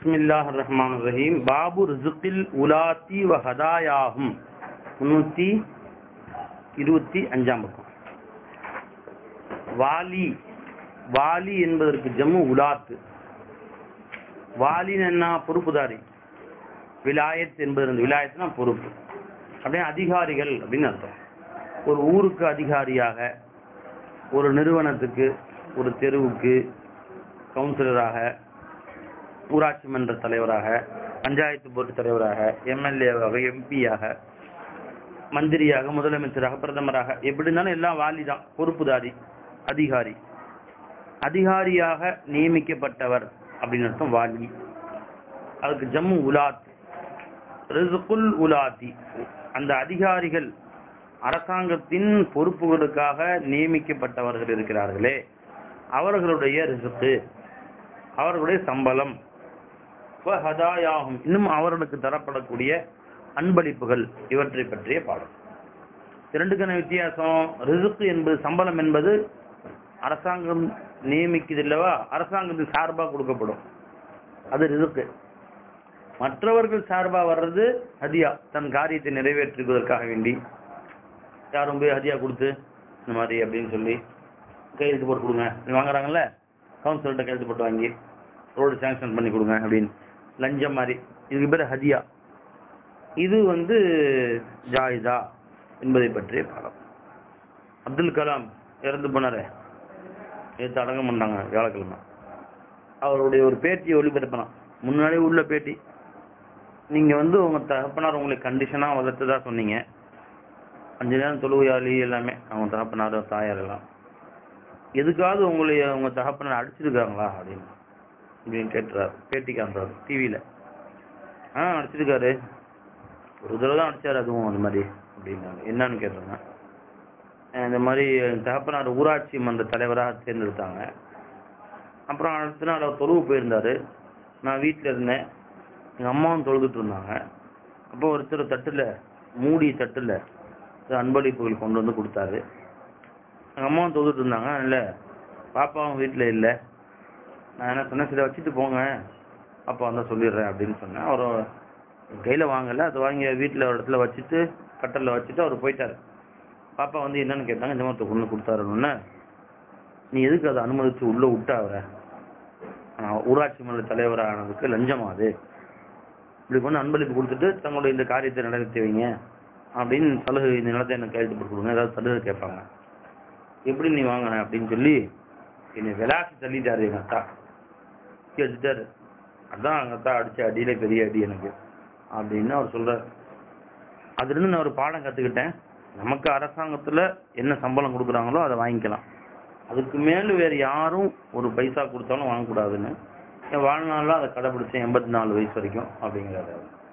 பிஸ்மில்லாஹ் ரஹ்மான் ரஹீம் பாபு ரிசுக்கில் உலாத்தி வ ஹதாயாகும் முன்னூத்தி இருபத்தி அஞ்சாம் பக்கம் வாலி வாலி என்பதற்கு ஜம்மு உலாத்து வாலின்னு என்ன பொறுப்புதாரி விலாயத் என்பது விலாயத்னா பொறுப்பு அப்படியே அதிகாரிகள் அப்படின்னு அர்த்தம் ஒரு ஊருக்கு அதிகாரியாக ஒரு நிறுவனத்துக்கு ஒரு தெருவுக்கு கவுன்சிலராக ஊராட்சி மன்ற தலைவராக பஞ்சாயத்து போர்டு தலைவராக எம்எல்ஏவாக எம்பியாக மந்திரியாக முதலமைச்சராக பிரதமராக எப்படி இருந்தாலும் எல்லாம் வாலி தான் பொறுப்புதாரி அதிகாரி அதிகாரியாக நியமிக்கப்பட்டவர் அப்படின்னு அர்த்தம் வாலி அதுக்கு ஜம்மு உலாத் ரிசுகுல் உலாத்தி அந்த அதிகாரிகள் அரசாங்கத்தின் பொறுப்புகளுக்காக நியமிக்கப்பட்டவர்கள் இருக்கிறார்களே அவர்களுடைய ரிசுக்கு அவர்களுடைய சம்பளம் ஹதாயாகும் இன்னும் அவர்களுக்கு தரப்படக்கூடிய அன்பளிப்புகள் இவற்றை பற்றிய பாடம் இரண்டுக்கான வித்தியாசம் ரிசுக்கு என்பது சம்பளம் என்பது அரசாங்கம் நியமிக்குது இல்லவா அரசாங்கத்தின் சார்பா கொடுக்கப்படும் அது ரிசுக்கு மற்றவர்கள் சார்பா வர்றது ஹதியா தன் காரியத்தை நிறைவேற்றுவதற்காக வேண்டி யாரும் போய் ஹதியா கொடுத்து இந்த மாதிரி அப்படின்னு சொல்லி கையெழுத்து போட்டு கொடுங்க வாங்குறாங்கல்ல கவுன்சிலர்கிட்ட கையெழுத்து போட்டு வாங்கி ரோடு சாங்ஷன் பண்ணி கொடுங்க அப்படின்னு லஞ்சம் மாதிரி இதுக்கு பேர் ஹதியா இது வந்து ஜாயிதா என்பதை பற்றிய பாடம் அப்துல் கலாம் இறந்து போனாரே நேற்று அடங்கம் பண்ணாங்க வியாழக்கிழமை அவருடைய ஒரு பேட்டியை ஒளிபரப்பலாம் முன்னாடி உள்ள பேட்டி நீங்க வந்து உங்க தகப்பனார் உங்களை கண்டிஷனா வளர்த்ததா சொன்னீங்க அஞ்சு நேரம் தொழுவையாளி எல்லாமே அவங்க தகப்பனார் தாயார் எல்லாம் எதுக்காவது உங்களை உங்க தகப்பனார் அடிச்சிருக்காங்களா அப்படின்னு அப்படின்னு கேட்டுறாரு பேட்டி காண்றாரு டிவியில ஆ அடிச்சிருக்காரு ஒரு தடவை தான் அடிச்சாரு அதுவும் அந்த மாதிரி அப்படின்னாங்க என்னன்னு கேட்டாங்க இந்த மாதிரி தகப்பனார் ஊராட்சி மன்ற தலைவராக தேர்ந்தெடுத்தாங்க அப்புறம் அடுத்த நாள் அவர் தொழுவு போயிருந்தாரு நான் வீட்டில் இருந்தேன் எங்கள் அம்மாவும் தொழுதுட்டு இருந்தாங்க அப்போ ஒருத்தர் தட்டுல மூடி தட்டுல அன்பளிப்புகள் கொண்டு வந்து கொடுத்தாரு எங்கள் அம்மாவும் தொழுதுட்டு இருந்தாங்க இல்லை பாப்பாவும் வீட்டில் இல்லை நான் என்ன சொன்னேன் சரி வச்சுட்டு போங்க அப்பா வந்தால் சொல்லிடுறேன் அப்படின்னு சொன்னேன் அவர் கையில் வாங்கலை அதை வாங்கி வீட்டில் ஒரு இடத்துல வச்சுட்டு கட்டலில் வச்சுட்டு அவர் போயிட்டாரு பாப்பா வந்து என்னன்னு கேட்டாங்க இந்த மாதிரி ஒன்று கொடுத்தாருன்னு நீ எதுக்கு அதை அனுமதிச்சு உள்ள விட்ட அவரை ஊராட்சி மன்ற தலைவரானதுக்கு லஞ்சமா அது இப்படி பண்ணி அன்பளிப்பு கொடுத்துட்டு தங்களுடைய இந்த காரியத்தை நடத்தி வைங்க அப்படின்னு சலுகை இந்த நிலத்தை எனக்கு கையெழுத்து போட்டு கொடுங்க ஏதாவது சலுகை கேட்பாங்க எப்படி நீ வாங்கின அப்படின்னு சொல்லி என்னை விளாசி தள்ளிட்டாரு எங்க அத்தா வச்சுட்டாரு அதான் எங்க அத்தா அடிச்ச அடியில பெரிய அடி எனக்கு அப்படின்னு அவர் சொல்றாரு அதுல இருந்து நான் ஒரு பாடம் கத்துக்கிட்டேன் நமக்கு அரசாங்கத்துல என்ன சம்பளம் கொடுக்குறாங்களோ அதை வாங்கிக்கலாம் அதுக்கு மேல வேற யாரும் ஒரு பைசா கொடுத்தாலும் வாங்கக்கூடாதுன்னு என் வாழ்நாளில் அதை கடைபிடிச்சேன் எண்பத்தி நாலு வயசு வரைக்கும் அப்படிங்கிறாரு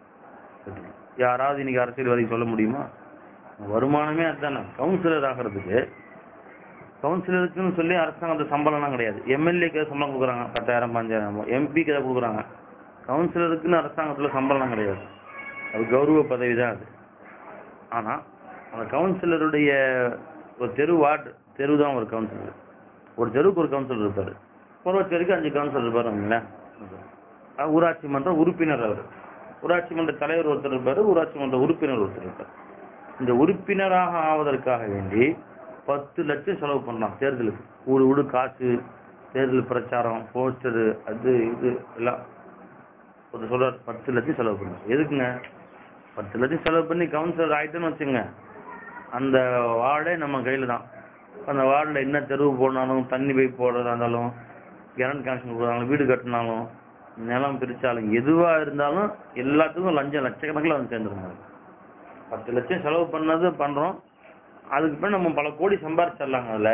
யாராவது இன்னைக்கு அரசியல்வாதி சொல்ல முடியுமா வருமானமே அதுதானே கவுன்சிலர் ஆகிறதுக்கு கவுன்சிலருக்குன்னு சொல்லி அரசாங்கத்து சம்பளம்லாம் கிடையாது எம்எல்ஏக்கு சம்பளம் கொடுக்குறாங்க பத்தாயிரம் பஞ்சாயிரம் எம்பிக்கு அதை கொடுக்குறாங்க கவுன்சிலருக்குன்னு அரசாங்கத்துல சம்பளம் கிடையாது அது கௌரவ பதவி தான் அது ஆனா அந்த கவுன்சிலருடைய ஒரு தெரு வார்டு தெரு தான் ஒரு கவுன்சிலர் ஒரு தெருவுக்கு ஒரு கவுன்சிலர் இருப்பாரு ஒரு தெருக்கு அஞ்சு கவுன்சிலர் இருப்பாரு ஊராட்சி மன்ற உறுப்பினர் அவர் ஊராட்சி மன்ற தலைவர் ஒருத்தர் இருப்பாரு ஊராட்சி மன்ற உறுப்பினர் ஒருத்தர் இருப்பார் இந்த உறுப்பினராக ஆவதற்காக வேண்டி பத்து லட்சம் செலவு பண்ணலாம் தேர்தலுக்கு ஊடு ஊடு காசு தேர்தல் பிரச்சாரம் போஸ்டரு அது இது எல்லாம் ஒரு சொல்றாரு பத்து லட்சம் செலவு பண்ணுங்க எதுக்குங்க பத்து லட்சம் செலவு பண்ணி கவுன்சிலர் ஆயிட்டுன்னு வச்சுங்க அந்த வார்டே நம்ம கையில தான் அந்த வார்டில் என்ன தெருவு போனாலும் தண்ணி பைப் போடுறதா இருந்தாலும் கரண்ட் கனெக்ஷன் கொடுக்குறாலும் வீடு கட்டினாலும் நிலம் பிரிச்சாலும் எதுவா இருந்தாலும் எல்லாத்துக்கும் லஞ்சம் லட்சக்கணக்கில் வந்து சேர்ந்துருந்தாங்க பத்து லட்சம் செலவு பண்ணது பண்றோம் அதுக்கு பின் நம்ம பல கோடி சம்பாரிச்சிடலாங்க அதுல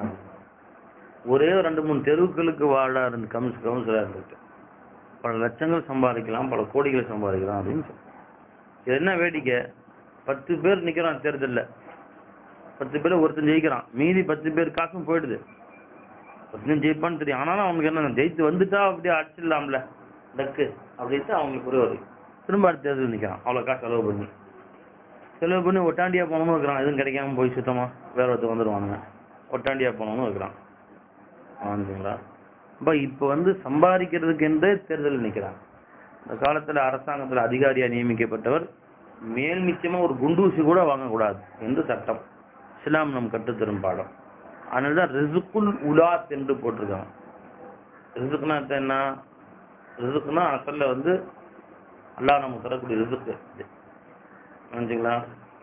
ஒரே ரெண்டு மூணு தெருவுகளுக்கு வாழ இருந்து கவுன்ஸ் கவுன்சிலா இருந்துட்டு பல லட்சங்கள் சம்பாதிக்கலாம் பல கோடிகளை சம்பாதிக்கலாம் அப்படின்னு சொல்லி இது என்ன வேடிக்கை பத்து பேர் நிக்கிறான் தேர்தல்ல பத்து பேர் ஒருத்தன் ஜெயிக்கிறான் மீதி பத்து பேர் காசும் போயிடுது ஒருத்தன் ஜெயிப்பான்னு தெரியும் ஆனாலும் அவனுக்கு என்ன ஜெயித்து வந்துட்டா அப்படியே அடிச்சிடலாம்ல டக்கு அப்படின்ட்டு அவங்களுக்கு ஒரு ஒரு திரும்ப அடுத்த தேர்தல் நிக்கிறான் அவ்வளவு காசு செலவு பண்ணி செலவு பண்ணி ஒட்டாண்டியா போனவனும் இருக்கிறான் எதுவும் கிடைக்காம போய் சுத்தமா வேற ஒருத்தர் வந்துருவானுங்க ஒட்டாண்டியா போனவனும் இருக்கிறான் ஆமாங்களா அப்ப இப்ப வந்து சம்பாதிக்கிறதுக்கு என்றே தேர்தல் நிக்கிறாங்க இந்த காலத்துல அரசாங்கத்துல அதிகாரியா நியமிக்கப்பட்டவர் மேல் மிச்சமா ஒரு குண்டூசி கூட வாங்கக்கூடாது என்று சட்டம் இஸ்லாம் நம் கற்றுத்தரும் பாடம் அதனாலதான் ரிசுக்குல் உலாத் என்று போட்டிருக்காங்க ரிசுக்குனா அர்த்தம் என்ன ரிசுக்குனா அசல்ல வந்து அல்லாஹ் நமக்கு தரக்கூடிய ரிசுக்கு இது. புரிஞ்சுங்களா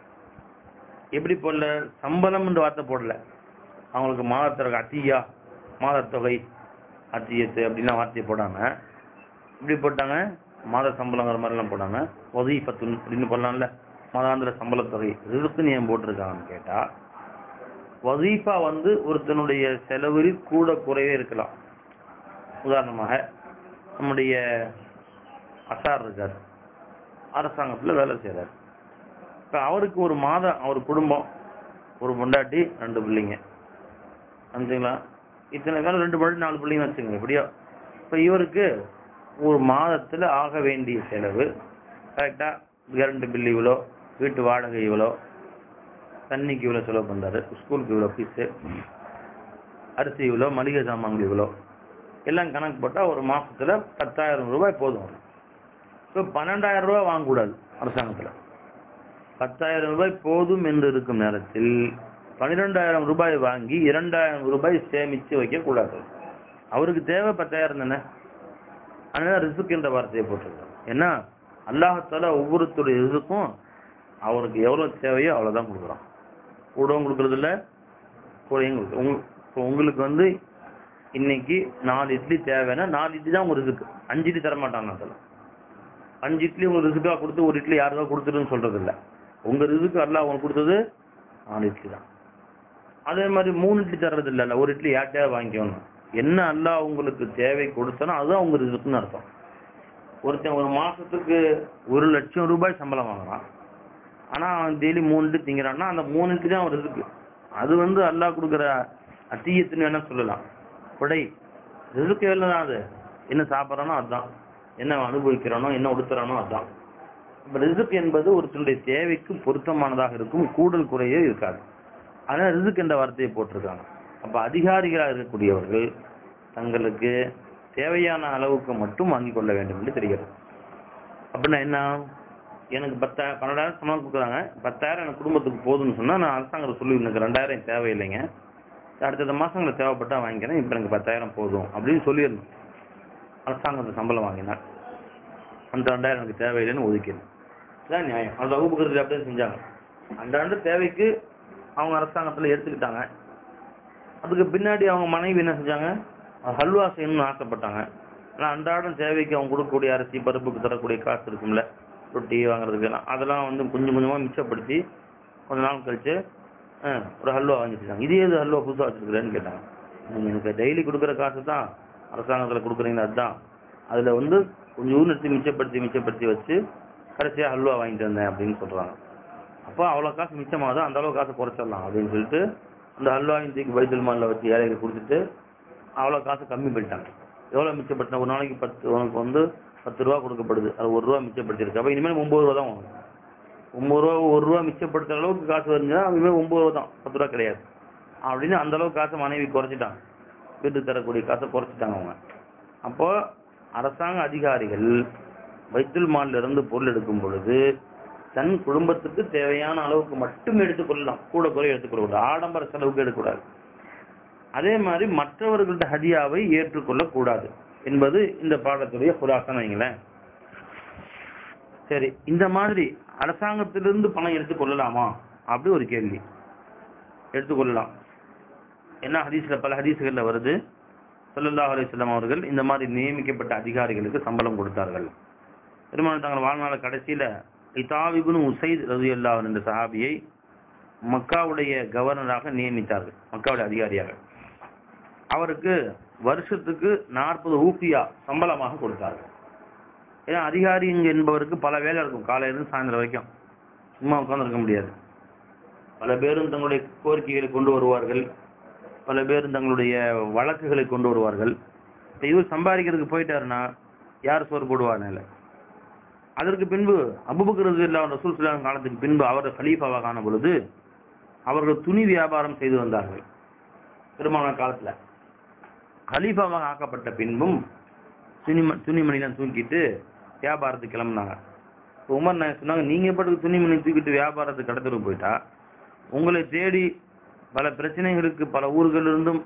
எப்படி போடல சம்பளம் என்று வார்த்தை போடல அவங்களுக்கு மாதத்தொகை அத்தியா மாதத்தொகை அத்தியத்து அப்படின்லாம் வார்த்தையை போடாம இப்படி போட்டாங்க மாத சம்பளங்கிற மாதிரிலாம் போடாம வதீஃபத்துன் அப்படின்னு போடலாம்ல மாதாந்திர சம்பளத்தொகை ரிசுக்குன்னு ஏன் போட்டிருக்காங்கன்னு கேட்டா வதீஃபா வந்து ஒருத்தனுடைய செலவில் கூட குறைவே இருக்கலாம் உதாரணமாக நம்முடைய அசார் இருக்கார் அரசாங்கத்துல வேலை செய்யறாரு இப்ப அவருக்கு ஒரு மாதம் அவர் குடும்பம் ஒரு பொண்டாட்டி ரெண்டு பிள்ளைங்க அஞ்சுங்களா இத்தனை காலம் ரெண்டு பொண்டாட்டி நாலு பிள்ளைங்க வச்சுங்க எப்படியோ இப்ப இவருக்கு ஒரு மாதத்துல ஆக வேண்டிய செலவு கரெக்டா கரண்ட் பில் இவ்வளோ வீட்டு வாடகை இவ்வளோ தண்ணிக்கு இவ்வளோ செலவு பண்றாரு ஸ்கூலுக்கு இவ்வளோ ஃபீஸு அரிசி இவ்வளோ மளிகை சாமான்கள் இவ்வளோ எல்லாம் கணக்கு போட்டா ஒரு மாசத்துல பத்தாயிரம் ரூபாய் போதும் இப்போ பன்னெண்டாயிரம் ரூபாய் வாங்கக்கூடாது அரசாங்கத்துல பத்தாயிரம் ரூபாய் போதும் என்று இருக்கும் நேரத்தில் பன்னிரெண்டாயிரம் ரூபாய் வாங்கி இரண்டாயிரம் ரூபாய் சேமிச்சு வைக்க கூடாது அவருக்கு தேவை பத்தாயிரம் தானே அதனால ரிசுக் என்ற வார்த்தையை போட்டிருக்காங்க ஏன்னா அல்லாஹால ஒவ்வொருத்தருடைய ரிசுக்கும் அவருக்கு எவ்வளவு தேவையோ அவ்வளவுதான் கொடுக்குறான் கூடவும் கொடுக்கறது இல்ல கூடையும் கொடுக்குறது உங்க- இப்போ உங்களுக்கு வந்து இன்னைக்கு நாலு இட்லி தேவைன்னா நாலு இட்லி தான் உங்க ரிசுக்கு அஞ்சு இட்லி தர மாட்டாங்க அதில் அஞ்சு இட்லி உங்க ரிசுக்கா கொடுத்து ஒரு இட்லி யாருக்கா கொடுத்துருன்னு சொல்றது இல்ல உங்க ரிசுக்கு அல்லாஹ் உங்களுக்கு கொடுத்தது நாலு இட்லி தான் அதே மாதிரி மூணு இட்லி தர்றது இல்ல ஒரு இட்லி யார்கிட்டயா வாங்கிக்கணும் என்ன அல்லாஹ் உங்களுக்கு தேவை கொடுத்தானோ அதுதான் உங்க ரிசுக்குன்னு அர்த்தம் ஒருத்தன் ஒரு மாசத்துக்கு ஒரு லட்சம் ரூபாய் சம்பளம் வாங்குறான் ஆனா அவன் டெய்லி மூணு இட்லி திங்கிறான்னா அந்த மூணு இட்லி தான் அவன் ரிசுக்கு அது வந்து அல்லாஹ் கொடுக்குற அத்தியத்துன்னு வேணா சொல்லலாம் கொடை ரிசுக்கு எவ்வளவு தான் அது என்ன சாப்பிட்றானோ அதுதான் என்ன அனுபவிக்கிறானோ என்ன உடுத்துறானோ அதுதான் இப்ப ரிசுக் என்பது ஒருத்தனுடைய தேவைக்கு பொருத்தமானதாக இருக்கும் கூடல் குறையே இருக்காது அதனால ரிசுக் என்ற வார்த்தையை போட்டிருக்காங்க அப்ப அதிகாரிகளாக இருக்கக்கூடியவர்கள் தங்களுக்கு தேவையான அளவுக்கு மட்டும் வாங்கிக் கொள்ள வேண்டும் என்று தெரிகிறது அப்படின்னா என்ன எனக்கு பத்தாயிரம் பன்னெண்டாயிரம் சம்பளம் கொடுக்குறாங்க பத்தாயிரம் எனக்கு குடும்பத்துக்கு போதும்னு சொன்னா நான் அரசாங்கத்தை சொல்லி எனக்கு ரெண்டாயிரம் எனக்கு தேவையில்லைங்க அடுத்தடுத்த மாசங்களை தேவைப்பட்டா வாங்கிக்கிறேன் இப்ப எனக்கு பத்தாயிரம் போதும் அப்படின்னு சொல்லிடணும் அரசாங்கத்தை சம்பளம் வாங்கினார் அந்த ரெண்டாயிரம் எனக்கு தேவையில்லைன்னு ஒதுக்கிடணும் இதான் நியாயம் அது வகுப்புக்கிறது அப்படியே செஞ்சாங்க அன்றாண்டு தேவைக்கு அவங்க அரசாங்கத்துல எடுத்துக்கிட்டாங்க அதுக்கு பின்னாடி அவங்க மனைவி என்ன செஞ்சாங்க ஹல்வா செய்யணும்னு ஆசைப்பட்டாங்க ஆனா அன்றாடம் தேவைக்கு அவங்க கொடுக்கக்கூடிய அரிசி பருப்புக்கு தரக்கூடிய காசு இருக்கும்ல ரொட்டி வாங்குறதுக்கு எல்லாம் அதெல்லாம் வந்து கொஞ்சம் கொஞ்சமா மிச்சப்படுத்தி கொஞ்ச நாள் கழிச்சு அஹ், ஒரு ஹல்வா வாங்கி வச்சிருக்காங்க இதே இது ஹல்வா புதுசா வச்சிருக்கிறேன்னு கேட்டாங்க நீங்க எனக்கு டெய்லி கொடுக்குற காசு தான் அரசாங்கத்துல கொடுக்குறீங்க அதுதான் அதுல வந்து கொஞ்சம் எடுத்து மிச்சப்படுத்தி மிச்சப்படுத்தி வச்சு கடைசியா ஹல்வா வாங்கிட்டு வந்தேன் அப்படின்னு சொல்றாங்க அப்போ அவ்வளவு காசு மிச்சமாகுது அந்த அளவு காசு குறைச்சிடலாம் அப்படின்னு சொல்லிட்டு அந்த ஹல்வாவின் தூக்கி பைத்தல் மால்ல வச்சு ஏழைக்கு கொடுத்துட்டு அவ்வளவு காசு கம்மி பண்ணிட்டாங்க எவ்வளவு மிச்சப்படுத்தின ஒரு நாளைக்கு பத்து உனக்கு வந்து பத்து ரூபா கொடுக்கப்படுது அது ஒரு ரூபா மிச்சப்படுத்திருக்கு அப்ப இனிமேல் ஒன்பது ரூபா தான் வாங்கணும் ஒன்பது ரூபா ஒரு ரூபா மிச்சப்படுத்துற அளவுக்கு காசு வருதுன்னா இனிமேல் ஒன்பது ரூபா தான் பத்து ரூபா கிடையாது அப்படின்னு அந்த அளவுக்கு காசை மனைவி குறைச்சிட்டாங்க வீட்டுக்கு தரக்கூடிய காசை குறைச்சிட்டாங்க அவங்க அப்போ அரசாங்க அதிகாரிகள் வைத்துல் மால்ல இருந்து பொருள் எடுக்கும் பொழுது தன் குடும்பத்துக்கு தேவையான அளவுக்கு மட்டும் எடுத்துக்கொள்ளலாம் கூட குறை எடுத்துக்கொள்ளக்கூடாது ஆடம்பர செலவுக்கு எடுக்கக்கூடாது அதே மாதிரி மற்றவர்கள்ட்ட ஹதியாவை ஏற்றுக்கொள்ளக் கூடாது என்பது இந்த பாடத்துடைய குலாசம் வைங்களேன் சரி இந்த மாதிரி அரசாங்கத்திலிருந்து பணம் எடுத்துக்கொள்ளலாமா அப்படி ஒரு கேள்வி எடுத்துக்கொள்ளலாம் என்ன ஹதீஸ்ல பல ஹதீஸ்கள்ல வருது ஸல்லல்லாஹு அலைஹி வஸல்லம் அவர்கள் இந்த மாதிரி நியமிக்கப்பட்ட அதிகாரிகளுக்கு சம்பளம் கொடுத்தார்கள் பெருமாள் தங்கள் வாழ்நாள கடைசியில இதாவிபுன் உசைத் ரலியல்லாஹு என்ற சஹாபியை மக்காவுடைய கவர்னராக நியமித்தார்கள் மக்காவுடைய அதிகாரியாக அவருக்கு வருஷத்துக்கு நாற்பது ஊபியா சம்பளமாக கொடுத்தார்கள் ஏன்னா அதிகாரி இங்க என்பவருக்கு பல வேலை இருக்கும் காலையில இருந்து சாயந்தரம் வரைக்கும் சும்மா உட்கார்ந்து இருக்க முடியாது பல பேரும் தங்களுடைய கோரிக்கைகளை கொண்டு வருவார்கள் பல பேரும் தங்களுடைய வழக்குகளை கொண்டு வருவார்கள் இப்ப இவர் சம்பாதிக்கிறதுக்கு போயிட்டாருன்னா யார் சோறு போடுவார் இல்லை அதற்கு பின்பு அபுபக்கரது இல்லா ரசூல் ஸல்லல்லாஹு காலத்துக்கு பின்பு அவர் கலீஃபாவாக ஆன பொழுது அவர்கள் துணி வியாபாரம் செய்து வந்தார்கள் திருமண காலத்துல கலீஃபாவாக ஆக்கப்பட்ட பின்பும் துணி துணிமணிலாம் தூக்கிட்டு வியாபாரத்துக்கு கிளம்புனாங்க இப்ப உமர் நாயகம் சொன்னாங்க நீங்க பாட்டுக்கு துணிமணி தூக்கிட்டு வியாபாரத்துக்கு கடத்தலுக்கு போயிட்டா உங்களை தேடி பல பிரச்சனைகளுக்கு பல ஊர்கள் இருந்தும்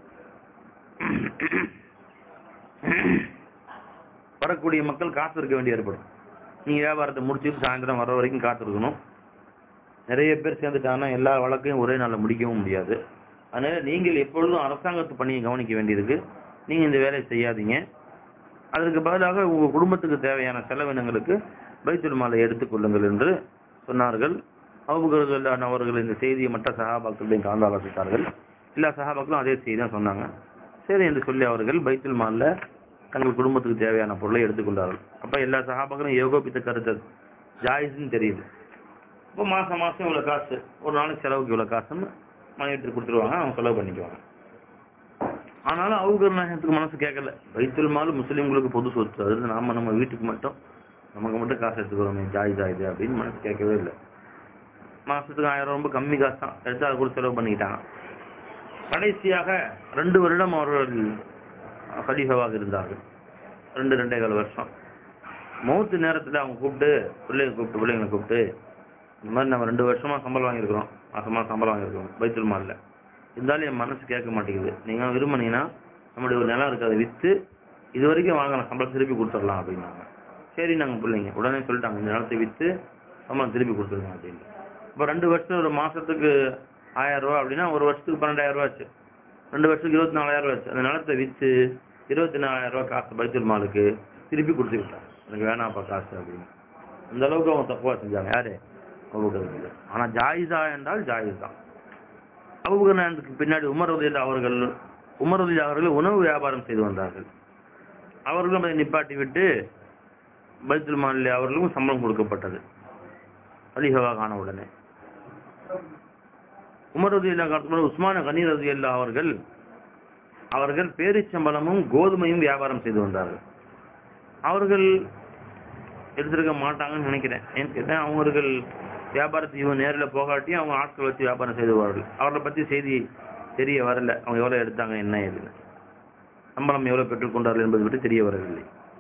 வரக்கூடிய மக்கள் காத்து இருக்க வேண்டி ஏற்படும் நீங்க வியாபாரத்தை முடிச்சுட்டு சாயந்தரம் வர்ற வரைக்கும் காத்திருக்கணும் நிறைய பேர் சேர்ந்துட்டாங்கன்னா எல்லா வழக்கையும் ஒரே நாள்ல முடிக்கவும் முடியாது அதனால நீங்கள் எப்பொழுதும் அரசாங்கத்து பணியை கவனிக்க வேண்டியிருக்கு நீங்க இந்த வேலையை செய்யாதீங்க அதற்கு பதிலாக உங்க குடும்பத்துக்கு தேவையான செலவினங்களுக்கு பைத்துல் மாலை எடுத்துக்கொள்ளுங்கள் என்று சொன்னார்கள் அபுகர்கள் அவர்கள் இந்த செய்தியை மற்ற சகாபாக்களையும் கலந்து ஆலோசித்தார்கள் எல்லா சகாபாக்களும் அதே செய்தி தான் சொன்னாங்க சரி என்று சொல்லி அவர்கள் பைத்துல் மால்ல தங்கள் குடும்பத்துக்கு தேவையான பொருளை எடுத்துக்கொண்டார்கள் அப்ப எல்லா சகாபாக்களும் ஏகோபித்த கருத்து ஜாயிஸ்ன்னு தெரியுது இப்போ மாசம் மாசம் இவ்வளவு காசு ஒரு நாளைக்கு செலவுக்கு இவ்வளவு காசுன்னு மனைவிட்டு கொடுத்துருவாங்க அவங்க செலவு பண்ணிக்குவாங்க ஆனாலும் அவங்க நாயகத்துக்கு மனசு கேட்கல வைத்துல் மால் முஸ்லீம்களுக்கு பொது சொத்து அதாவது நாம நம்ம வீட்டுக்கு மட்டும் நமக்கு மட்டும் காசு எடுத்துக்கிறோமே ஜாய் ஜாய் இது அப்படின்னு மனசு கேட்கவே இல்லை மாசத்துக்கு ஆயிரம் ரொம்ப கம்மி காசு தான் எடுத்து அதை கூட செலவு பண்ணிக்கிட்டாங்க கடைசியாக ரெண்டு வருடம் அவர்கள் ஹலீஃபாவாக இருந்தார்கள் ரெண்டு ரெண்டே கால் வருஷம் மௌத்து நேரத்துல அவங்க கூப்பிட்டு பிள்ளைங்க கூப்பிட்டு பிள்ளைங்களை கூப்பிட்டு இந்த மாதிரி நம்ம ரெண்டு வருஷமா சம்பளம் வாங்கியிருக்கிறோம் மாசமா சம்பளம் வாங்கியிருக்கிறோம் பைத்துல் மால்ல இருந்தாலும் என் மனசு கேட்க மாட்டேங்குது நீங்க விரும்பினீங்கன்னா நம்முடைய ஒரு நிலம் இருக்கு அதை வித்து இது வரைக்கும் வாங்கலாம் சம்பளம் திருப்பி கொடுத்துடலாம் அப்படின்னாங்க சரி நாங்க பிள்ளைங்க உடனே சொல்லிட்டாங்க இந்த நிலத்தை வித்து சம்பளம் திருப்பி கொடுத்துருங்க அப்படின்னு இப்போ ரெண்டு வருஷம் ஒரு மாசத்துக்கு ஆயிரம் ரூபாய் அப்படின்னா ஒரு வருஷத்துக்கு பன்னெண்டாயிரம் ரூபாய் ஆச்சு ரெண்டு வருஷத்துக்கு இருபத்தி நாலாயிரம் ரூபாய் ஆச்சு அந்த நிலத்தை வித்து இருபத்தி நாலாயிரம் ரூபாய் காசு பைத்துல் மாலுக்கு திருப்பி கொடுத்து விட்டாங்க எனக்கு வேணாம்ப்பா காசு அப்படின்னு அந்த அளவுக்கு அவங்க தப்புவா செஞ்சாங்க யாரு அபுபக்கர் ஆனா ஜாயிதா என்றால் ஜாயிஸ் தான் அபுபக்கர் நாயகத்துக்கு பின்னாடி உமர் உதயில் அவர்கள் உமர் உதயில் அவர்கள் உணவு வியாபாரம் செய்து வந்தார்கள் அவர்களும் அதை நிப்பாட்டி விட்டு பைத்துல் மாலில் அவர்களுக்கும் சம்பளம் கொடுக்கப்பட்டது அலிஹவாக ஆன உடனே உமர் உதயில்லா காலத்தில் உஸ்மான கனீர் ரதியல்லா அவர்கள் அவர்கள் பேரிச்சம்பளமும் கோதுமையும் வியாபாரம் செய்து வந்தார்கள் அவர்கள் எடுத்திருக்க மாட்டாங்கன்னு நினைக்கிறேன் ஏன்னு கேட்டேன் அவர்கள் வியாபாரத்தை இவங்க நேரில் போகாட்டி அவங்க ஆட்கள் வச்சு வியாபாரம் செய்துவார்கள் அவர்களை பத்தி செய்தி தெரிய வரல அவங்க எவ்வளவு எடுத்தாங்க என்ன ஏதுன்னு சம்பளம் எவ்வளவு பெற்றுக்கொண்டார்கள் என்பது பற்றி தெரிய வரவில்லை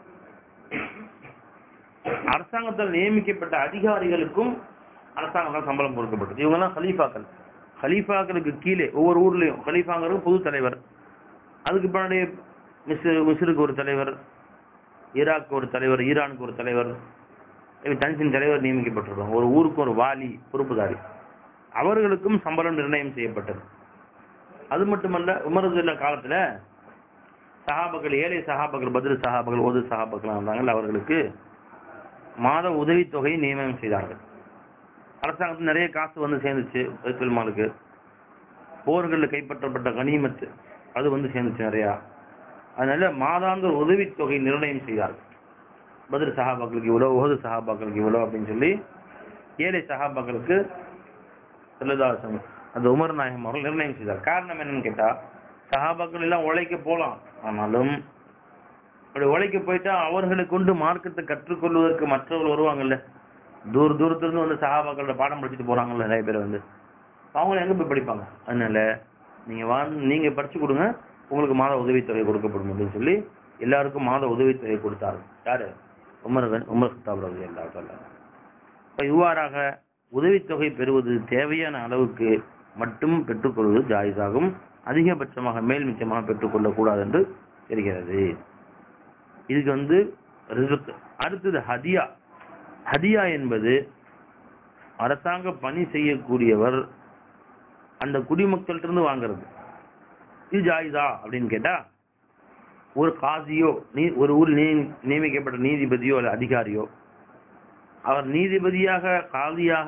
அரசாங்கத்தால் நியமிக்கப்பட்ட அதிகாரிகளுக்கும் அரசாங்கம் தான் சம்பளம் கொடுக்கப்பட்டது இவங்க எல்லாம் ஹலீஃபாக்கள் ஹலீஃபாக்களுக்கு கீழே ஒவ்வொரு ஊர்லயும் ஹலீஃபாங்கிறது பொது தலைவர் அதுக்கு பின்னாடி மிஸ் மிஸ்ருக்கு ஒரு தலைவர் ஈராக்கு ஒரு தலைவர் ஈரானுக்கு ஒரு தலைவர் இப்படி தனித்தனி தலைவர் நியமிக்கப்பட்டிருக்காங்க ஒரு ஊருக்கு ஒரு வாலி பொறுப்புதாரி அவர்களுக்கும் சம்பளம் நிர்ணயம் செய்யப்பட்டது அது மட்டுமல்ல உமரதுல்ல காலத்துல சஹாபக்கள் ஏழை சஹாபக்கள் பதில் சஹாபக்கள் ஒது சஹாபக்கள் இருந்தாங்கல்ல அவர்களுக்கு மாத உதவித்தொகை நியமனம் செய்தார்கள் அரசாங்கத்தில் நிறைய காசு வந்து சேர்ந்துச்சு பைத்துல் மாலுக்கு போர்களில் கைப்பற்றப்பட்ட கனிமத்து அது வந்து சேர்ந்துச்சு நிறையா அதனால மாதாந்திர உதவித்தொகை நிர்ணயம் செய்தார்கள் பதில் சஹாபாக்களுக்கு இவ்வளவு ஓது சஹாபாக்களுக்கு இவ்வளவு அப்படின்னு சொல்லி ஏழை சஹாபாக்களுக்கு செல்லதாசம் அந்த உமர் நாயகம் அவர்கள் நிர்ணயம் செய்தார் காரணம் என்னன்னு கேட்டா சஹாபாக்கள் எல்லாம் உழைக்க போலாம் ஆனாலும் அப்படி உழைக்க போயிட்டா அவர்களை கொண்டு மார்க்கத்தை கற்றுக்கொள்வதற்கு மற்றவர்கள் வருவாங்கல்ல தூர தூரத்திலிருந்து வந்து சஹாபாக்களோட பாடம் படிச்சுட்டு போறாங்கல்ல நிறைய பேர் வந்து அவங்க எங்க போய் படிப்பாங்க அதனால நீங்க வா நீங்க படிச்சு கொடுங்க உங்களுக்கு மாத உதவித்தொகை கொடுக்கப்படும் அப்படின்னு சொல்லி எல்லாருக்கும் மாத உதவித்தொகை கொடுத்தாரு யாரு உமர் உமர் சுத்தாப் ரவி அல்லா இப்ப இவ்வாறாக உதவித்தொகை பெறுவது தேவையான அளவுக்கு மட்டும் பெற்றுக்கொள்வது ஜாயிஸாகும் அதிகபட்சமாக மேல் மிச்சமாக பெற்றுக்கொள்ளக் கூடாது என்று தெரிகிறது இதுக்கு வந்து ரிசுக் அடுத்தது ஹதியா ஹதியா என்பது அரசாங்க பணி செய்யக்கூடியவர் அந்த குடிமக்கள்கிட்ட இருந்து வாங்குறது இது ஜாயிதா அப்படின்னு கேட்டா ஒரு காசியோ நீ ஒரு ஊரில் நீ- நியமிக்கப்பட்ட நீதிபதியோ அல்ல அதிகாரியோ அவர் நீதிபதியாக காதியாக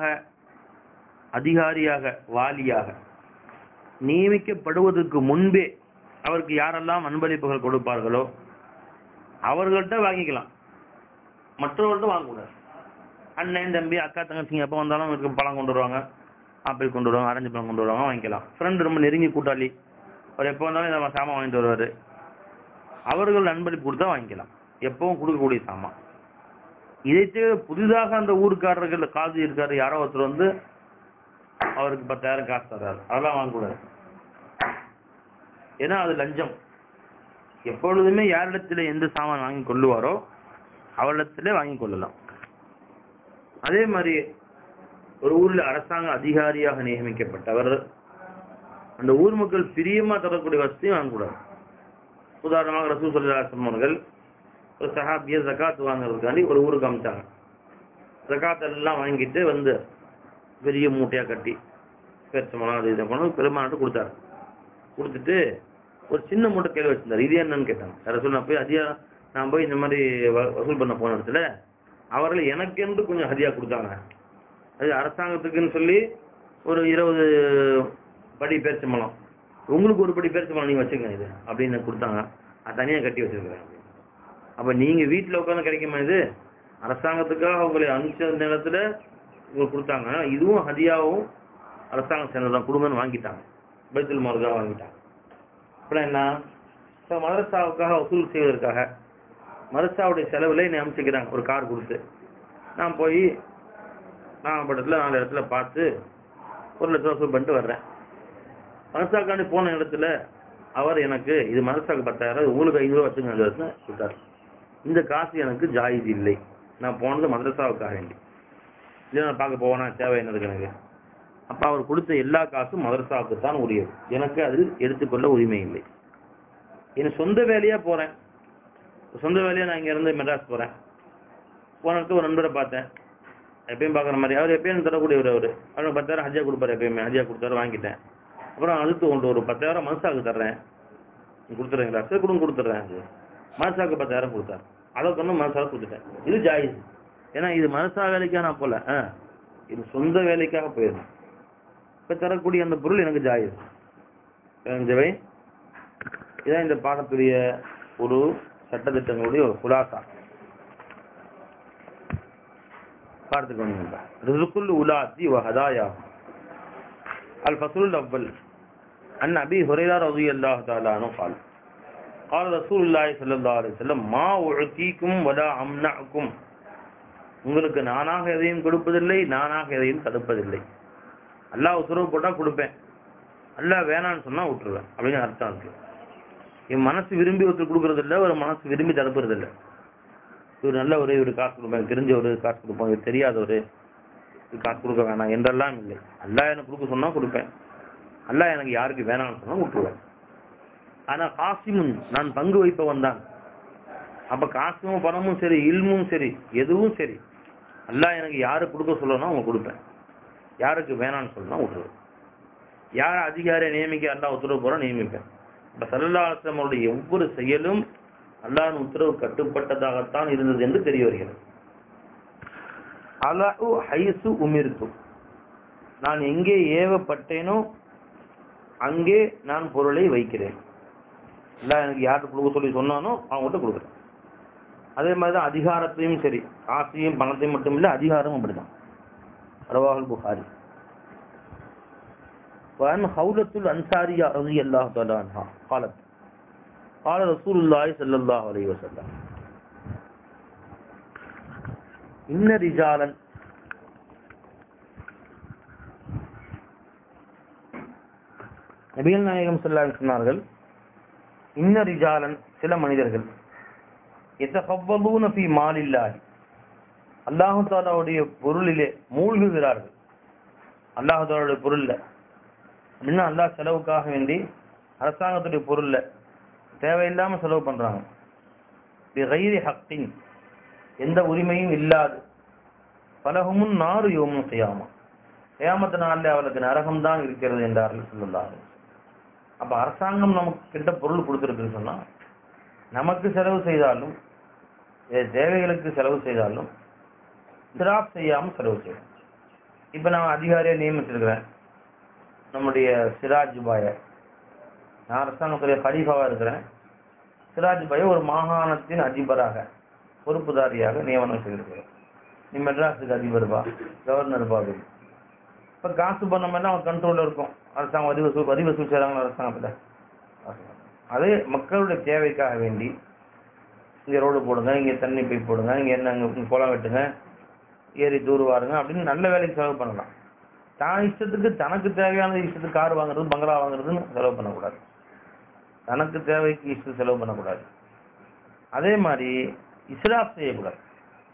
அதிகாரியாக வாலியாக நியமிக்கப்படுவதற்கு முன்பே அவருக்கு யாரெல்லாம் அன்பளிப்புகள் கொடுப்பார்களோ அவர்கள்ட்ட வாங்கிக்கலாம் மற்றவர்கள்ட்ட வாங்கக்கூடாது அண்ணன் தம்பி அக்கா தங்கச்சிங்க எப்போ வந்தாலும் அவருக்கு பழம் கொண்டு வருவாங்க ஆப்பிள் கொண்டு வருவாங்க ஆரஞ்சு பழம் கொண்டு வருவாங்க வாங்கிக்கலாம் ஃப்ரெண்ட் ரொம்ப நெருங்கி கூட்டாளி அவர் எப்போ வந்தாலும் இதை சாமான் வாங்கிட்டு வருவாரு அவர்கள் அன்பளிப்பு கொடுத்தா வாங்கிக்கலாம் எப்பவும் கொடுக்கக்கூடிய சாமான் இதை தவிர புதிதாக அந்த ஊருக்காரர்கள் காது இருக்காரு யாரோ ஒருத்தர் வந்து அவருக்கு பத்தாயிரம் காசு தர்றாரு அதெல்லாம் வாங்கக்கூடாது ஏன்னா அது லஞ்சம் எப்பொழுதுமே யாரிடத்துல எந்த சாமான் வாங்கி கொள்ளுவாரோ அவளிடத்திலே வாங்கிக் கொள்ளலாம் அதே மாதிரி ஒரு ஊர்ல அரசாங்க அதிகாரியாக நியமிக்கப்பட்டவர் அந்த ஊர் மக்கள் பிரியமா தரக்கூடிய வசதியும் வாங்கக்கூடாது உதாரணமாக ரசூல் சொல்லி அவர்கள் ஒரு சஹாபிய ஜகாத் வாங்குறதுக்காண்டி ஒரு ஊருக்கு அமிச்சாங்க ஜகாத் எல்லாம் வாங்கிட்டு வந்து பெரிய மூட்டையா கட்டி பேச்சமலம் அது இதை கொண்டு பெருமானாட்டு கொடுத்தாரு கொடுத்துட்டு ஒரு சின்ன மூட்டை கையில் வச்சிருந்தாரு இது என்னன்னு கேட்டாங்க ரசூல் நான் போய் அதிகா நான் போய் இந்த மாதிரி வ- வசூல் பண்ண போன இடத்துல அவர்கள் எனக்கு என்று கொஞ்சம் ஹதியா கொடுத்தாங்க அது அரசாங்கத்துக்குன்னு சொல்லி ஒரு இருபது படி பேரிச்சம்பழம் உங்களுக்கு ஒரு படி பேரிச்சம்பழம் நீங்க வச்சுக்கங்க இது அப்படின்னு கொடுத்தாங்க அது தனியா கட்டி வச்சிருக்கிறேன் அப்படின்னு. அப்ப நீங்க வீட்டுல உட்கார்ந்து கிடைக்குமா இது அரசாங்கத்துக்காக உங்களை அனுப்பிச்ச நேரத்துல உங்களுக்கு கொடுத்தாங்க இதுவும் ஹதியாவும் அரசாங்கம் சேர்ந்ததான் குடும்பம் வாங்கிட்டாங்க பைத்துல் மார்க்கா வாங்கிட்டாங்க அப்புறம் என்ன இப்ப மதரசாவுக்காக வசூல் செய்வதற்காக மதரசாவுடைய செலவுல என்னை அமைச்சுக்கிறாங்க ஒரு கார் கொடுத்து நான் போய் நாகப்பட்டினத்துல நாலு இடத்துல பார்த்து ஒரு லட்சம் வசூல் பண்ணிட்டு வர்றேன் மனசாக்காண்டி போன இடத்துல அவர் எனக்கு இது மனசாக்கு பத்தாயிரம் உங்களுக்கு ஐநூறு வச்சுங்க கொடுத்தாரு இந்த காசு எனக்கு ஜாயிது இல்லை நான் போனது மதரசாவுக்காக வேண்டி இல்லை நான் பார்க்க போவேனா தேவை என்ன இருக்கு எனக்கு அப்ப அவர் கொடுத்த எல்லா காசும் மதரசாவுக்கு தான் உரியது எனக்கு அதில் எடுத்துக்கொள்ள உரிமை இல்லை என் சொந்த வேலையா போறேன் சொந்த வேலையா நான் இங்க இருந்து மெட்ராஸ் போறேன் போன இடத்துல ஒரு நண்பரை பார்த்தேன் எப்பயும் பார்க்குற மாதிரி அவர் எப்பயும் தரக்கூடியவர் அவரு அவர் பத்தாயிரம் ஹஜ்ஜா கொடுப்பாரு எப்பயுமே ஹஜ்ஜா கொடுத்தாரு வாங்கிட்டேன் அப்புறம் அடுத்து ஒன்று ஒரு பத்தாயிரம் மனசாக்கு தர்றேன் நீ கொடுத்துறீங்களா சரி கொடுங்க கொடுத்துட்றேன் அது மனசாக்கு பத்தாயிரம் கொடுத்தாரு அதை கொண்டு மனசாக கொடுத்துட்டேன் இது ஜாயிஸ் ஏன்னா இது மனசா வேலைக்காக நான் போல ஆ, இது சொந்த வேலைக்காக போயிருந்தேன் இப்ப தரக்கூடிய அந்த பொருள் எனக்கு ஜாயிஸ் ஜவை இதான் இந்த பாடத்துடைய ஒரு சட்டத்திட்டங்களுடைய ஒரு குலாசா பார்த்துக்கோங்க ரிசுக்குல் உலாத்தி வஹதாயா அல் ஃபசுல் அவ்வல் அன் அபி ஹுரைரா ரலியல்லாஹு தஆலா அன்ஹு قال قال رسول الله صلى الله عليه وسلم ما أعطيكم ولا أمنعكم உங்களுக்கு நானாக எதையும் கொடுப்பதில்லை நானாக எதையும் தடுப்பதில்லை அல்லாஹ் உத்தரவு போட்டா கொடுப்பேன் அல்லாஹ் வேணான்னு சொன்னா விட்டுருவேன் அப்படின்னு அர்த்தம் இருக்கு என் மனசு விரும்பி ஒருத்தர் கொடுக்கறது இல்ல ஒரு மனசு விரும்பி தடுப்புறது இல்ல இவர் நல்ல ஒரு இவர் காசு கொடுப்பேன் தெரிஞ்சவர் காசு கொடுப்போம் இவர் தெரியாதவர் இவர் காசு கொடுக்க வேணாம் என்றெல்லாம் இல்லை அல்லாஹ் எனக்கு கொடுக்க சொன்னா கொடுப்பேன் அல்லாஹ் எனக்கு யாருக்கு வேணாம்னு சொன்னா விட்டுருவேன் ஆனா காசிமுன் நான் பங்கு வைப்பவன் தான் அப்ப காசும் பணமும் சரி இல்மும் சரி எதுவும் சரி அல்லாஹ் எனக்கு யாரு கொடுக்க சொல்லணும் அவங்க கொடுப்பேன் யாருக்கு வேணாம்னு சொல்லணும் விட்டுருவேன் யார் அதிகாரியை நியமிக்க அல்லாஹ் உத்தரவு போற நியமிப்பேன் இப்ப சல்லாசம் அவருடைய ஒவ்வொரு செயலும் அல்லாஹ்வின் உத்தரவு கட்டுப்பட்டதாகத்தான் இருந்தது என்று தெரிய வருகிறது அலு ஹைசு உமிர்த்து நான் எங்கே ஏவப்பட்டேனோ அங்கே நான் பொருளை வைக்கிறேன் அல்லாஹ் எனக்கு யாருக்கு கொடுக்க சொல்லி சொன்னானோ அவங்ககிட்ட கொடுக்குறேன் அதே மாதிரிதான் அதிகாரத்தையும் சரி காசையும் பணத்தையும் மட்டும் இல்ல அதிகாரமும் அப்படிதான் ரவாஹுல் புகாரி وعن خولة الأنصارية رضي الله تعالى عنها قالت قال رسول الله صلى الله عليه وسلم إن رجالا நபிகள் நாயகம் ஸல்லல்லாஹு சொன்னார்கள் இன்ன ரிஜாலன் சில மனிதர்கள் எத்தகவ்வலூன ஃபீ மாலில்லாஹி அல்லாஹு தாலாவுடைய பொருளிலே மூழ்குகிறார்கள் அல்லாஹு தாலாவுடைய பொருள்ல அப்படின்னா அல்லாஹ் செலவுக்காக வேண்டி அரசாங்கத்துடைய பொருள்ல தேவையில்லாம செலவு பண்றாங்க பிகைரி ஹக்கின் எந்த உரிமையும் இல்லாது பலகமும் நாறு யோமும் செய்யாமா ஏமத்த நாளில் அவளுக்கு நரகம் தான் இருக்கிறது என்றார்கள் சொல்லுள்ளார்கள் அப்ப அரசாங்கம் நமக்கு கிட்ட பொருள் கொடுத்துருக்குன்னு சொன்னா நமக்கு செலவு செய்தாலும் வேறு தேவைகளுக்கு செலவு செய்தாலும் சிராப் செய்யாம செலவு செய்யணும் இப்ப நான் அதிகாரியா நியமிச்சிருக்கிறேன் நம்முடைய சிராஜ் பாய நான் அரசாங்கத்துடைய ஹலீஃபாவா இருக்கிறேன் சிராஜ் பாய ஒரு மாகாணத்தின் அதிபராக பொறுப்புதாரியாக நியமனம் செய்திருக்கிறேன் நீ மெட்ராஸுக்கு அதிபர் பா கவர்னர் பா அப்படின்னு. இப்ப காசு பணம் எல்லாம் அவன் கண்ட்ரோல்ல இருக்கும் அரசாங்கம் வரி வசூல் வரி வசூல் செய்யறாங்க அரசாங்கத்துல அதே மக்களுடைய தேவைக்காக வேண்டி இங்க ரோடு போடுங்க இங்க தண்ணி பைப் போடுங்க இங்க என்ன இங்க குளம் வெட்டுங்க ஏரி தூர்வாருங்க அப்படின்னு நல்ல வேலைக்கு செலவு பண்ணலாம் தான் இஷ்டத்துக்கு தனக்கு தேவையான இஷ்டத்துக்கு கார் வாங்குறது பங்களா வாங்குறதுன்னு செலவு பண்ணக்கூடாது தனக்கு தேவைக்கு இஷ்டம் செலவு பண்ணக்கூடாது அதே மாதிரி இஸ்ராப் செய்யக்கூடாது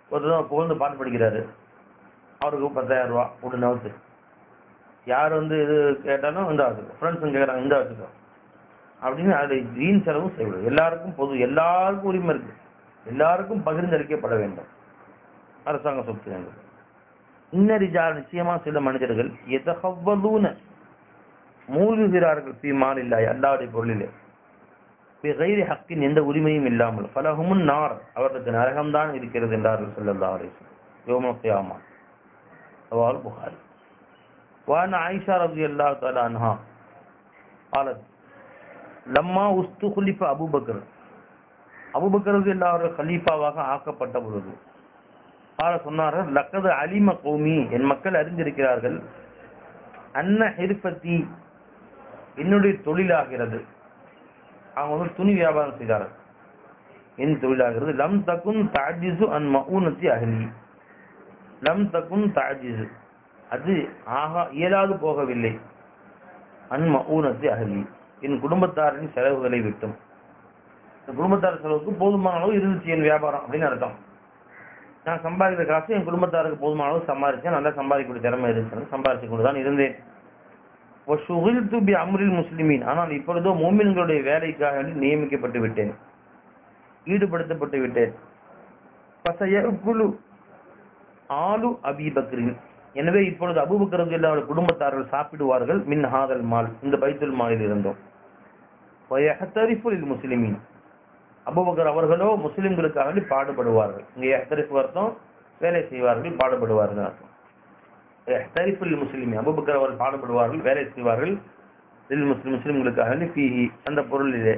ஒருத்தர் புகழ்ந்து பாட்டு படிக்கிறாரு அவருக்கு பத்தாயிரம் ரூபா உடனே நவுத்து யார் வந்து இது கேட்டாலும் இந்த வச்சுக்கோ ஃப்ரெண்ட்ஸும் கேட்குறாங்க இந்த வச்சுக்கோ அப்படின்னு அது வீண் செலவும் செய்யக்கூடாது எல்லாருக்கும் பொது எல்லாருக்கும் உரிமை இருக்கு எல்லாருக்கும் பகிர்ந்தளிக்கப்பட வேண்டும் அரசாங்க சொத்து என்பது இன்னரிஜால் நிச்சயமா சில மனிதர்கள் எதகவ்வலூன மூழ்குகிறார்கள் பீமான் இல்லாய் அல்லாவுடைய பொருளிலே கைரி ஹக்கின் எந்த உரிமையும் இல்லாமல் பலகுமுன் நார் அவர்களுக்கு நரகம்தான் இருக்கிறது என்றார்கள் சொல்லல்லா அலிஸ்லாம் யோம கியாமா சவால் புகாரி வான ஆயிஷா ரபி அல்லா தாலா அன்ஹா قالت லம்மா உஸ்து குலிஃப அபுபக்கர் அபுபக்கர் ரதி அல்லா அவர்கள் கலீஃபாவாக ஆக்கப்பட்ட பொழுது ஆள சொன்னார்கள் லக்கது அலிம கௌமி என் மக்கள் அறிந்திருக்கிறார்கள் அன்ன ஹெருபத்தி என்னுடைய தொழிலாகிறது அவங்க வந்து துணி வியாபாரம் செய்தார்கள் என் தொழிலாகிறது லம் தக்குன் தாஜிசு அன் மவுனத்தி அகலி லம் தக்குன் தாஜிசு அது ஆகா இயலாது போகவில்லை அன் மவுனத்தி அகலி என் குடும்பத்தாரின் செலவுகளை விட்டும் என் குடும்பத்தார் செலவுக்கு போதுமான அளவு இருந்துச்சு என் வியாபாரம் அப்படின்னு அர்த்தம் நான் சம்பாதிக்கிற காசு என் குடும்பத்தாருக்கு போதுமான அளவு சம்பாதிச்சேன் நல்லா சம்பாதிக்கக்கூடிய திறமை இருந்துச்சு சம்பாதிச்சு கொண்டு தான் இருந்தேன் وَشُغِلْتُ بِأَمْرِ الْمُسْلِمِينَ ஆனால் இப்பொழுதோ மோமின்களுடைய வேலைக்காக வேண்டி நியமிக்கப்பட்டு விட்டேன் ஈடுபடுத்தப்பட்டு விட்டேன் பசயக்குழு ஆலு அபீபக்ரின் எனவே இப்பொழுது அபூபக்கரது அவருடைய குடும்பத்தார்கள் சாப்பிடுவார்கள் மின் ஹாதல் மால் இந்த பைத்துல் மாலில் இருந்தோம் வயஹ்தரிஃபுல் முஸ்லிமீன் அபூபக்கர் அவர்களோ முஸ்லிம்களுக்காக வேண்டி பாடுபடுவார்கள் இங்கே எஹ்தரிஃபு அர்த்தம் வேலை செய்வார்கள் பாடுபடுவார்கள் அர்த்தம் எஹ்தரிஃபுல் முஸ்லிமீன் அபூபக்கர் அவர்கள் பாடுபடுவார்கள் வேலை செய்வார்கள் லில் முஸ்லிம் முஸ்லிம்களுக்காக வேண்டி ஃபீஹி அந்த பொருளிலே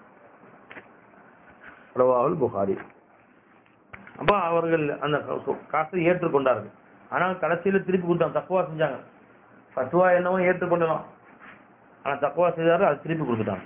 ரவாவுல் புகாரி அப்ப அவர்கள் அந்த காசை ஏற்றுக்கொண்டார்கள் ஆனால் கடைசியில திருப்பி கொடுத்தாங்க தக்குவா செஞ்சாங்க பத்துவா என்னவோ ஏற்றுக்கொள்ளலாம் ஆனா தக்குவா செய்தாரு அது திருப்பி கொடுத்துட்டாங்க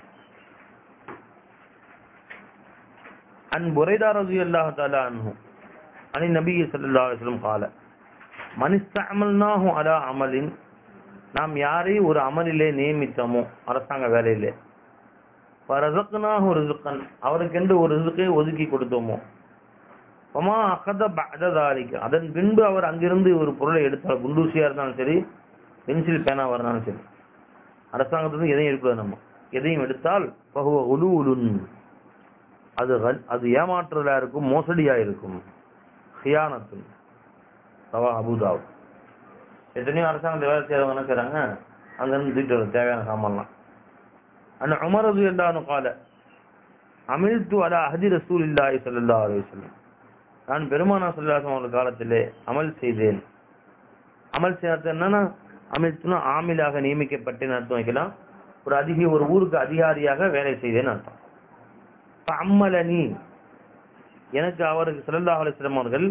அன் புரைதா ரதி அல்லாஹ் தாலா அன்ஹு அனி நபி ஸல்லல்லாஹு அலைஹி வஸல்லம் قال من استعملناه على عمل நாம் யாரை ஒரு அமலிலே நியமித்தோமோ அரசாங்க வேலையிலே பரதக்குனாக ரிசுக்கன் அவருக்கென்று ஒரு ரிசுக்கை ஒதுக்கி கொடுத்தோமோ பமா அகத பததாலிக்கு அதன் பின்பு அவர் அங்கிருந்து ஒரு பொருளை எடுத்தால் குண்டூசியா இருந்தாலும் சரி பென்சில் பேனாவா இருந்தாலும் சரி அரசாங்கத்திலிருந்து எதையும் எடுக்கூடாது நம்ம எதையும் எடுத்தால் பகுவ உலு உலுன் அது கல்- அது ஏமாற்றுதலா இருக்கும் மோசடியா இருக்கும் ஹியானத்து சவா அபுதாவ் எத்தனையோ அரசாங்கத்தை வேலை செய்யறவங்க என்ன செய்றாங்க அங்கிருந்து தூக்கிட்டு வர தேவையான சாமான்லாம் அண்ணா உமர் ரது என்றானு கால அமிழ்த்து அலா அஹதி ரசூல் இல்லாஹி ஸல்லல்லாஹு அலைஹி வஸல்லம் நான் பெருமானா ஸல்லல்லாஹு அவர்கள் காலத்திலே அமல் செய்தேன் அமல் செய்யறது என்னன்னா அமிழ்த்துனா ஆமிலாக நியமிக்கப்பட்டேன் அர்த்தம் வைக்கலாம் ஒரு அதிக ஒரு ஊருக்கு அதிகாரியாக வேலை செய்தேன்னு அர்த்தம் அம்மலனி எனக்கு அவருக்கு ஸல்லல்லாஹு அலைஹி வஸல்லம் அவர்கள்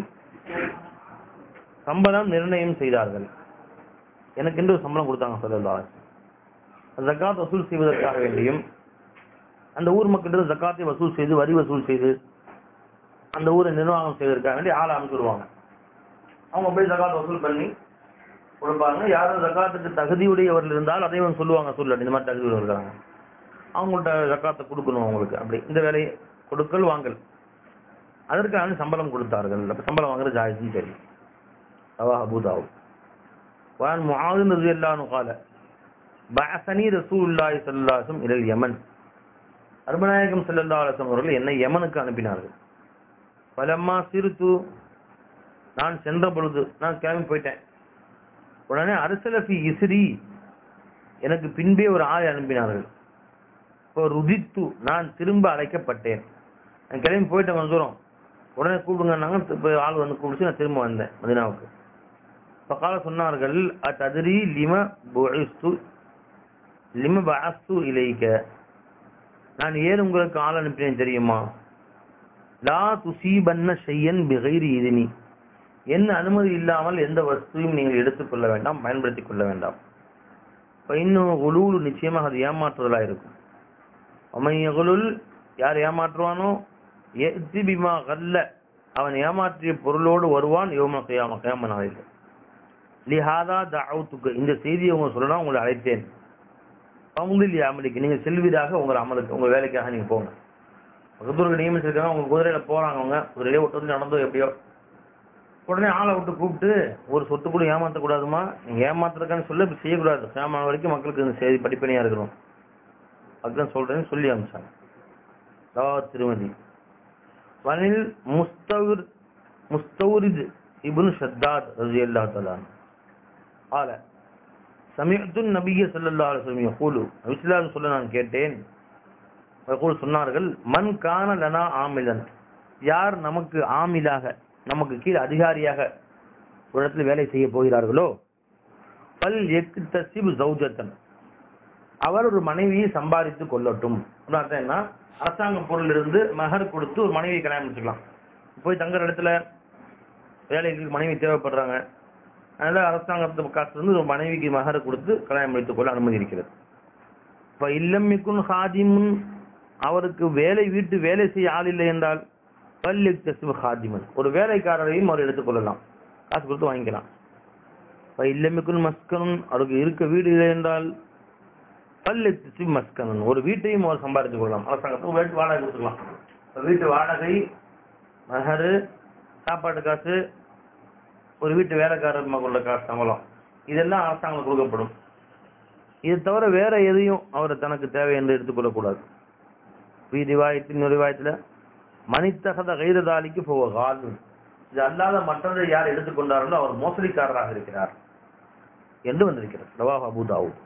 சம்பளம் நிர்ணயம் செய்தார்கள் எனக்கு என்று ஒரு சம்பளம் கொடுத்தாங்க ஸல்லல்லாஹு அலைஹி வஸல்லம் ஜக்காத் வசூல் செய்வதற்காக வேண்டியும் அந்த ஊர் மக்களிடம் ஜக்காத்தை வசூல் செய்து வரி வசூல் செய்து அந்த ஊரை நிர்வாகம் செய்வதற்காக வேண்டி ஆளை அமைச்சுடுவாங்க அவங்க போய் ஜக்காத் வசூல் பண்ணி கொடுப்பாங்க யாரும் ஜக்காத்துக்கு தகுதியுடையவர்கள் இருந்தால் அதையும் சொல்லுவாங்க சொல்ல இந்த மாதிரி தகுதியுள்ள இருக்காங்க அவங்கள்ட்ட ஜக்காத்தை கொடுக்கணும் அவங்களுக்கு அப்படி இந்த வேலையை கொடுக்கல் வாங்கல் அதற்காக சம்பளம் கொடுத்தார்கள் அப்ப சம்பளம் வாங்குறது ஜாயிஸ்னு தெரியும் ரவா அபுதாவு وعن معاذ رضي الله عنه قال بعثني رسول الله صلى الله عليه وسلم الى اليمن அருமநாயகம் ஸல்லல்லாஹு அலைஹி வஸல்லம் அவர்கள் என்னை யமனுக்கு அனுப்பினார்கள் பலம்மா சிறுத்து நான் சென்ற பொழுது நான் கிளம்பி போயிட்டேன் உடனே அரசலஃபி இஸ்ரி எனக்கு பின்பே ஒரு ஆளை அனுப்பினார்கள் இப்போ ருதித்து நான் திரும்ப அழைக்கப்பட்டேன் நான் கிளம்பி போயிட்டேன் கொஞ்சம் தூரம் உடனே கூப்பிடுங்கன்னாங்க இப்போ ஆள் வந்து கூப்பிடுச்சு நான் திரும்ப வந்தேன் மதினாவுக்கு பக்கால சொன்னார்கள் அத்ததிரி லிம புஇஸ்து லிம பஅஸ்து இலைக்க நான் ஏன் உங்களுக்கு ஆள் அனுப்பினேன் தெரியுமா லா துசீபன்ன ஷையன் பிகைரி இதுனி என்ன அனுமதி இல்லாமல் எந்த வஸ்துவையும் நீங்கள் எடுத்துக்கொள்ள வேண்டாம் பயன்படுத்திக் கொள்ள வேண்டாம் இன்னும் உலூலு நிச்சயமாக அது ஏமாற்றுதலா இருக்கும் அமையகுலுல் யார் ஏமாற்றுவானோ எத்தி பிமா கல்ல அவன் ஏமாற்றிய பொருளோடு வருவான் யோம கையாம கையாம நாளில் லிஹாதா தஅவுத்துக்கு இந்த செய்தியை உங்க சொல்லலாம் உங்களை அழைத்தேன் பங்குதில் அமலிக்கு நீங்க செல்வீராக உங்க அமலுக்கு உங்க வேலைக்காக நீங்க போங்க பக்கத்தூருக்கு நியமிச்சிருக்காங்க உங்க குதிரையில போறாங்க அவங்க குதிரையிலே ஒட்டு நடந்தோ எப்படியோ உடனே ஆளை விட்டு கூப்பிட்டு ஒரு சொத்து கூட ஏமாத்தக்கூடாதுமா நீங்க ஏமாத்துறதுக்கான்னு சொல்ல இப்படி செய்யக்கூடாது சேமான வரைக்கும் மக்களுக்கு இந்த செய்தி படிப்பனையா இருக்கணும் அதுதான் சொல்றேன்னு சொல்லி அனுப்பிச்சாங்க ரவாத் திருமதி வனில் முஸ்தவிர் முஸ்தௌரித் இப்னு ஷத்தாத் ரலியல்லாஹு தஆலா ஆல சமீஅத்து நபிய ஸல்லல்லாஹு அலைஹி வஸல்லம் யகூலு நபிஸ்லாம் சொல்ல நான் கேட்டேன் யகூல் சொன்னார்கள் மன் கான லனா ஆமிலன் யார் நமக்கு ஆமிலாக நமக்கு கீழ் அதிகாரியாக ஒரு இடத்துல வேலை செய்ய போகிறார்களோ பல் எக்கு தசிபு சௌஜத்தன் அவர் ஒரு மனைவியை சம்பாதித்து கொள்ளட்டும் இன்னும் அர்த்தம் என்ன அரசாங்க பொருள் இருந்து மகர் கொடுத்து ஒரு மனைவியை கல்யாணம் பண்ணிக்கலாம் போய் தங்குற இடத்துல வேலைக்கு மனைவி தேவைப்படுறாங்க அதனால அரசாங்கத்து காசு இருந்து ஒரு மனைவிக்கு மகர் கொடுத்து கல்யாணம் முடித்துக் கொள்ள அனுமதி இருக்கிறது இப்ப இல்லம்மிக்கும் ஹாதிமுன் அவருக்கு வேலை வீட்டு வேலை செய்ய ஆள் இல்லை என்றால் பல்லு தசிவு ஹாதிமன் ஒரு வேலைக்காரரையும் அவர் எடுத்துக்கொள்ளலாம் காசு கொடுத்து வாங்கிக்கலாம் இப்ப இல்லம்மிக்கும் மஸ்கனும் அவருக்கு இருக்க வீடு இல்லை என்றால் பல்லு தசிவு மஸ்கனன் ஒரு வீட்டையும் அவர் சம்பாதித்துக் கொள்ளலாம் அரசாங்கத்துக்கு வீட்டு வாடகை கொடுத்துக்கலாம் இப்ப வீட்டு வாடகை மகரு சாப்பாட்டு காசு ஒரு வீட்டு வேலைக்காரர் உள்ள காசு சம்பளம் இதெல்லாம் அரசாங்கம் கொடுக்கப்படும் இது தவிர வேற எதையும் அவர் தனக்கு தேவை என்று எடுத்துக்கொள்ளக்கூடாது ரிவாயத்தின் ரிவாயத்துல மனித்தகத கைததாலிக்கு போகால் இது அல்லாத மற்றதை யார் எடுத்துக்கொண்டார்களோ அவர் மோசடிக்காரராக இருக்கிறார் என்று வந்திருக்கிறார் ரவாஹ் அபு தாவூத்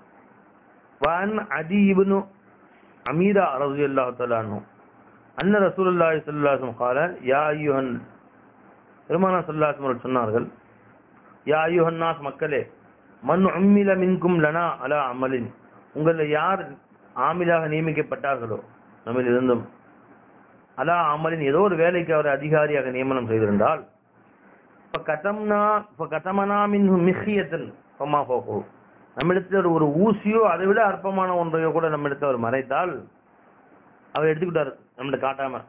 வான் அதி இப்னு அமீரா ரலியல்லாஹு தஆலா அன்ஹு அன்ன ரசூலுல்லாஹி ஸல்லல்லாஹு அலைஹி வஸல்லம் قال யா அய்யுஹன் பெருமானா ஸல்லல்லாஹு அலைஹி வஸல்லம் சொன்னார்கள் யா அய்யுஹன் நாஸ் மக்களே மன் உம்மில மின்கும் லனா அலா அமலின் உங்கள யார் ஆமிலாக நியமிக்கப்பட்டார்களோ நம்மில் இருந்தும் அலா அமலின் ஏதோ ஒரு வேலைக்கு அவர் அதிகாரியாக நியமனம் செய்திருந்தால் இப்ப கதம்னா இப்ப கதமனா மின் மிஹியத்தன் பமா போகோ நம்மிடத்தில் ஒரு ஊசியோ அதை விட அற்பமான ஒன்றையோ கூட நம்மிடத்தில் அவர் மறைத்தால் அவர் எடுத்துக்கிட்டார் நம்மகிட்ட காட்டாம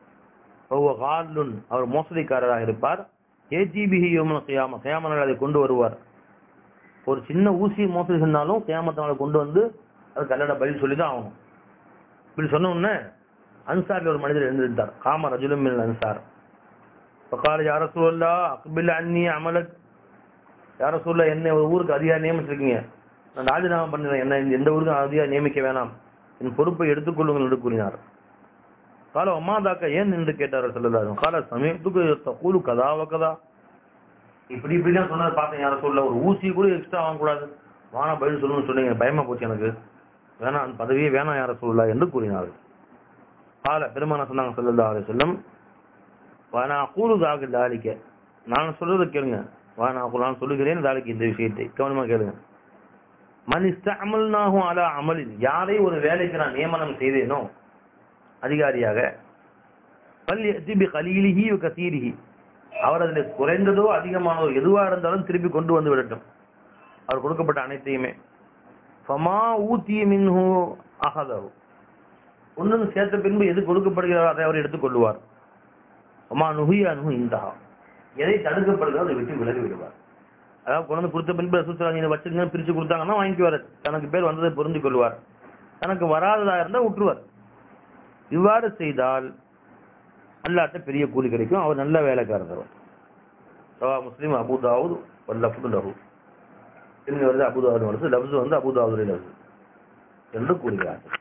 காலுன் அவர் மோசடிக்காரராக இருப்பார் ஏஜிபிஹி யோமன கியாம நாள் அதை கொண்டு வருவார் ஒரு சின்ன ஊசி மோசடி செஞ்சாலும் கியாமத்தை கொண்டு வந்து அது கல்லட பதில் சொல்லிதான் ஆகணும் இப்படி சொன்ன உடனே அன்சார்ல ஒரு மனிதர் எழுந்திருந்தார் காம ரஜுலும் அன்சார் பக்கால யார சூழல்லா அக்பில் அன்னி அமலக் யார சூழல என்ன ஒரு ஊருக்கு அதிகாரி நியமிச்சிருக்கீங்க நான் ராஜினாமா பண்ணுறேன் என்ன இந்த எந்த ஊருக்கும் அதிகாரி நியமிக்க வேணாம் என் பொறுப்பை எடுத்துக்கொள்ளுங்கள் என்று கூறினார் கால அம்மாதாக்க ஏன் என்று கேட்டார் சொல்லலாம் கால சமயத்துக்கு கூலு கதாவ கதா இப்படி இப்படிலாம் சொன்னதை பார்த்தேன் யார சொல்ல ஒரு ஊசி கூட எக்ஸ்ட்ரா வாங்கக்கூடாது வானா பதில் சொல்லணும்னு சொன்னீங்க பயமா போச்சு எனக்கு வேணாம் அந்த பதவியே வேணாம் யார சொல்லலாம் என்று கூறினார்கள் கால பெருமான சொன்னாங்க சொல்லல்லா அலி சொல்லம் வானா கூறு தாக்கு தாலிக்க நான் சொல்றதை கேளுங்க வானா நான் சொல்லுகிறேன் தாலிக்கு இந்த விஷயத்தை கவனமா கேளுங்க மன் இஸ்தஅமல்னாஹு அலா அமலின் யாரை ஒரு வேலைக்கு நான் நியமனம் செய்தேனோ அதிகாரியாக பல் யதி பி கலீலிஹி வ கசீரிஹி அவர் அதில் குறைந்ததோ அதிகமானதோ எதுவா இருந்தாலும் திருப்பி கொண்டு வந்து விடட்டும் அவர் கொடுக்கப்பட்ட அனைத்தையுமே ஃபமா ஊத்திய மின்ஹு அகதஹு ஒன்று சேர்த்த பின்பு எது கொடுக்கப்படுகிறதோ அதை அவர் எடுத்துக் கொள்வார் அம்மா நுகிய அனுகு இந்தஹா எதை தடுக்கப்படுகிறதோ அதை விட்டு விலகி விடுவார் அதாவது கொண்டு வந்து கொடுத்த பின்பு ரசூசலா நீங்க வச்சிருங்க பிரிச்சு கொடுத்தாங்கன்னா வாங்கிக்குவார் தனக்கு பேர் வந்ததை புரிந்து கொள்வார் தனக்கு வராததா இருந்தா விட்டுருவார் இவ்வாறு செய்தால் அல்லாட்ட பெரிய கூலி கிடைக்கும் அவர் நல்ல வேலைக்காரர் அவர் சவா முஸ்லீம் அபுதாவுத் லஃபுது லஹு திரும்பி வருது அபுதாவுது வருது லஃபுது வந்து அபுதாவுது லஃபு என்று கூறுகிறார்